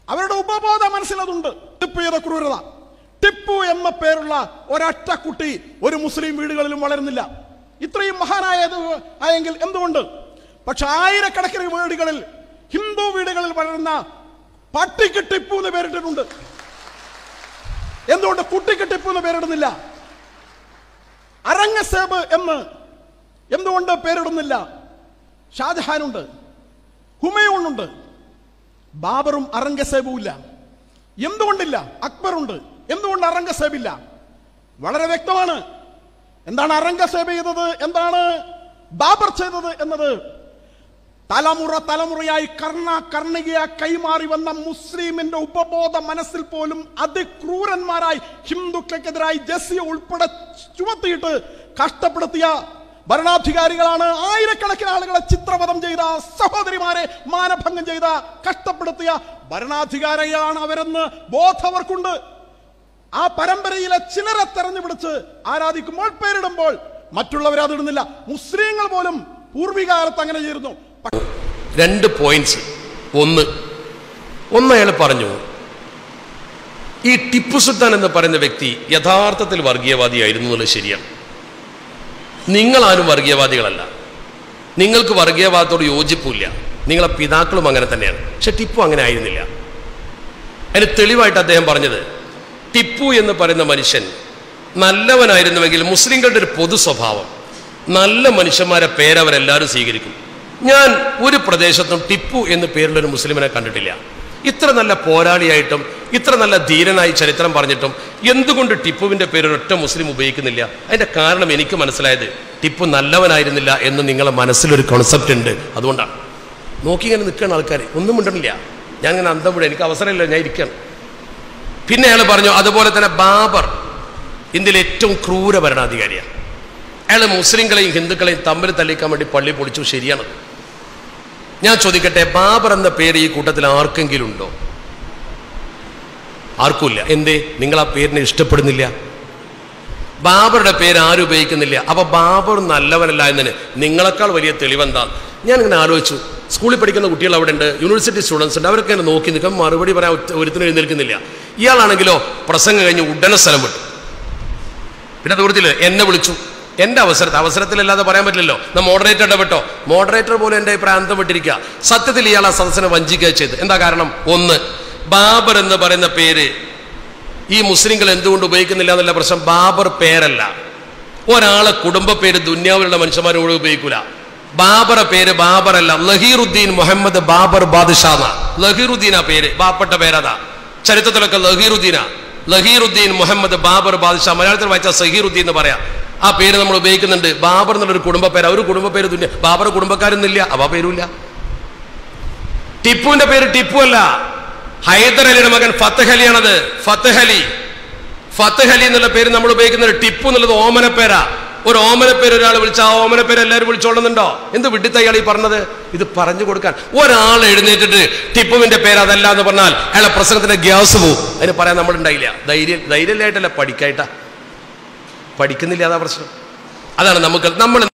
അവരുടെ ഉപബോധ മനസ്സിലതുണ്ട് ടിപ്പു ചെയ്ത ക്രൂരത ടിപ്പു എന്ന പേരുള്ള ഒരൊറ്റ കുട്ടി ഒരു മുസ്ലിം വീടുകളിലും വളരുന്നില്ല ഇത്രയും മഹാനായത് ആയെങ്കിൽ എന്തുകൊണ്ട് പക്ഷെ ആയിരക്കണക്കിന് വീടുകളിൽ ഹിന്ദു വീടുകളിൽ വളരുന്ന പട്ടിക്ക് ടിപ്പു എന്ന് പേരിട്ടിട്ടുണ്ട് എന്തുകൊണ്ട് കുട്ടിക്ക് ടിപ്പു എന്ന് പേരിടുന്നില്ല അരങ്ങസേബ് എന്ന് എന്തുകൊണ്ട് പേരിടുന്നില്ല ഷാജഹാനുണ്ട് ഹുമയൂണുണ്ട് ബാബറും അറംഗസേബും ഇല്ല എന്തുകൊണ്ടില്ല അക്ബറുണ്ട് എന്തുകൊണ്ട് അറംഗസേബ് ഇല്ല വളരെ വ്യക്തമാണ് എന്താണ് അറംഗസേബ് ചെയ്തത് എന്താണ് ബാബർ ചെയ്തത് എന്നത് തലമുറ തലമുറയായി കർണ കർണികയ കൈമാറി വന്ന മുസ്ലിമിന്റെ ഉപബോധ മനസ്സിൽ പോലും അതിക്രൂരന്മാരായി ഹിന്ദുക്കൾക്കെതിരായി ജസിയ ഉൾപ്പെടെ ചുമത്തിയിട്ട് കഷ്ടപ്പെടുത്തിയ ഭരണാധികാരികളാണ് ആയിരക്കണക്കിന് ആളുകളെ ചിത്രവധം ചെയ്ത സഹോദരിമാരെ മാനഭംഗം ചെയ്ത കഷ്ടപ്പെടുത്തിയ ഭരണാധികാരികളാണ് അവരെന്ന് ബോധവർക്കുണ്ട് ആ പരമ്പരയിലെ ചിലരെ തെരഞ്ഞുപിടിച്ച് ആരാധിക്കുമ്പോൾ പേരിടുമ്പോൾ മറ്റുള്ളവരെ അതിടുന്നില്ല മുസ്ലിങ്ങൾ പോലും പൂർവികാലത്ത് അങ്ങനെ ചെയ്തിരുന്നു രണ്ട് പോയിന്റ്സ് ഒന്ന് ഒന്ന് അയാൾ പറഞ്ഞു ഈ ടിപ്പു സുൽത്താൻ എന്ന് പറയുന്ന വ്യക്തി യഥാർത്ഥത്തിൽ വർഗീയവാദിയായിരുന്നു എന്നുള്ളത് ശരിയാണ് നിങ്ങളാരും വർഗീയവാദികളല്ല നിങ്ങൾക്ക് വർഗീയവാദത്തോട് യോജിപ്പില്ല നിങ്ങളെ പിതാക്കളും അങ്ങനെ തന്നെയാണ് പക്ഷെ ടിപ്പു അങ്ങനെ ആയിരുന്നില്ല അതിന് തെളിവായിട്ട് അദ്ദേഹം പറഞ്ഞത് ടിപ്പു എന്ന് പറയുന്ന മനുഷ്യൻ നല്ലവനായിരുന്നുവെങ്കിൽ മുസ്ലിങ്ങളുടെ ഒരു പൊതു സ്വഭാവം നല്ല മനുഷ്യന്മാരെ പേരവരെല്ലാവരും സ്വീകരിക്കും ഞാൻ ഒരു പ്രദേശത്തും ടിപ്പു എന്ന് പേരുള്ള ഒരു മുസ്ലിമിനെ കണ്ടിട്ടില്ല ഇത്ര നല്ല പോരാളിയായിട്ടും ഇത്ര നല്ല ധീരനായി ചരിത്രം പറഞ്ഞിട്ടും എന്തുകൊണ്ട് ടിപ്പുവിന്റെ പേര് ഒരൊറ്റ മുസ്ലിം ഉപയോഗിക്കുന്നില്ല അതിന്റെ കാരണം എനിക്ക് മനസ്സിലായത് ടിപ്പു നല്ലവനായിരുന്നില്ല എന്ന് നിങ്ങളെ മനസ്സിലൊരു കോൺസെപ്റ്റ് ഉണ്ട് അതുകൊണ്ടാണ് നോക്കി ഇങ്ങനെ നിൽക്കുകയാണ് ആൾക്കാർ ഒന്നും മിണ്ടണില്ല ഞാൻ ഇങ്ങനെ അന്തം വിടുക എനിക്ക് അവസരമില്ല ഞാൻ ഇരിക്കണം പിന്നെ അയാൾ പറഞ്ഞു അതുപോലെ തന്നെ ബാബർ ഇന്ത്യയിലെ ഏറ്റവും ക്രൂര ഭരണാധികാരിയാണ് അയാൾ മുസ്ലിങ്ങളെയും ഹിന്ദുക്കളെയും തമ്മിൽ തല്ലിക്കാൻ വേണ്ടി പള്ളി പൊളിച്ചു ശരിയാണത് ഞാൻ ചോദിക്കട്ടെ ബാബർ എന്ന പേര് ഈ കൂട്ടത്തിൽ ആർക്കെങ്കിലും ഉണ്ടോ ആർക്കുമില്ല എന്തേ നിങ്ങൾ ആ പേരിനെ ഇഷ്ടപ്പെടുന്നില്ല ബാബറുടെ പേര് ആരും ഉപയോഗിക്കുന്നില്ല അപ്പൊ ബാബർ നല്ലവനല്ല എന്നതിന് നിങ്ങളെക്കാൾ വലിയ തെളിവെന്താ ഞാൻ ഇങ്ങനെ ആലോചിച്ചു സ്കൂളിൽ പഠിക്കുന്ന കുട്ടികൾ അവിടെ ഉണ്ട് യൂണിവേഴ്സിറ്റി സ്റ്റുഡൻസ് ഉണ്ട് അവരൊക്കെ ഇങ്ങനെ നോക്കി നിൽക്കാൻ മറുപടി പറയാൻ ഒറ്റ- ഒരുത്തിനും എഴുന്നേൽക്കുന്നില്ല ഇയാളാണെങ്കിലോ പ്രസംഗം കഴിഞ്ഞ് ഉടനെ സ്ഥലം വിട്ടു പിന്നെ ദൂരത്തില് എന്നെ വിളിച്ചു എന്റെ അവസരത്തിൽ അവസരത്തിലല്ലാതെ പറയാൻ പറ്റില്ലല്ലോ എന്നാ മോഡറേറ്റർ ഇടപെട്ടോ മോഡറേറ്റർ പോലും എന്റെ പ്രാന്തം വിട്ടിരിക്കുക സത്യത്തിൽ ഇയാൾ ആ സദസ്സിനെ വഞ്ചിക്കുക ചെയ്ത് എന്താ കാരണം ഒന്ന് ബാബർ എന്ന് പറയുന്ന പേര് ഈ മുസ്ലിങ്ങൾ എന്തുകൊണ്ട് ഉപയോഗിക്കുന്നില്ല എന്നുള്ള പ്രശ്നം ബാബർ പേരല്ല ഒരാളെ കുടുംബ പേര് ദുന്യാവിലുള്ള മനുഷ്യന്മാരോട് ഉപയോഗിക്കൂല ബാബറ പേര് ബാബർ അല്ല ലഹീറുദ്ദീൻ മുഹമ്മദ് ബാബർ ബാദുഷാ ലഹീറുദ്ദീൻ ആ പേര് ബാപ്പട്ട പേരതാ ചരിത്രത്തിലൊക്കെ ലഹീറുദ്ദീനാ ലഹീറുദ്ദീൻ മുഹമ്മദ് ബാബർ ബാദുഷാ മലയാളത്തിൽ വായിച്ച സഹീറുദ്ദീൻ എന്ന് പറയാം ആ പേര് നമ്മൾ ഉപയോഗിക്കുന്നുണ്ട് ബാബർ എന്നുള്ളൊരു കുടുംബ പേര് ഒരു കുടുംബ പേര് ദുന്യ ബാബർ കുടുംബക്കാരൊന്നുമില്ല അവ പേരുമില്ല ടിപ്പുവിന്റെ പേര് ടിപ്പു അല്ല ഹൈദർ അലിയുടെ മകൻ ഫത്തഹ് അലിയാണത് ഫത്തഹ് അലി ഫത്തഹ് അലി എന്നുള്ള പേര് നമ്മൾ ഉപയോഗിക്കുന്നത് ടിപ്പു എന്നുള്ളത് ഓമന പേരാ ഒരു ഓമന പേര് ഒരാൾ വിളിച്ച ആ ഓമന പേര് എല്ലാവരും വിളിച്ചോളുന്നുണ്ടോ എന്ത് വിഡിത്തയാൾ ഈ പറഞ്ഞത് ഇത് പറഞ്ഞു കൊടുക്കാൻ ഒരാൾ എഴുന്നേറ്റിട്ട് ടിപ്പുവിന്റെ പേര് അതല്ല എന്ന് പറഞ്ഞാൽ അയാളെ പ്രസംഗത്തിന്റെ ഗ്യാസ് പോവും അതിന് പറയാൻ നമ്മളുണ്ടായില്ല ധൈര്യം ധൈര്യമില്ലായിട്ടല്ല പഠിക്കായിട്ടാ പഠിക്കുന്നില്ല അതാ പ്രശ്നം അതാണ് നമുക്ക് നമ്മൾ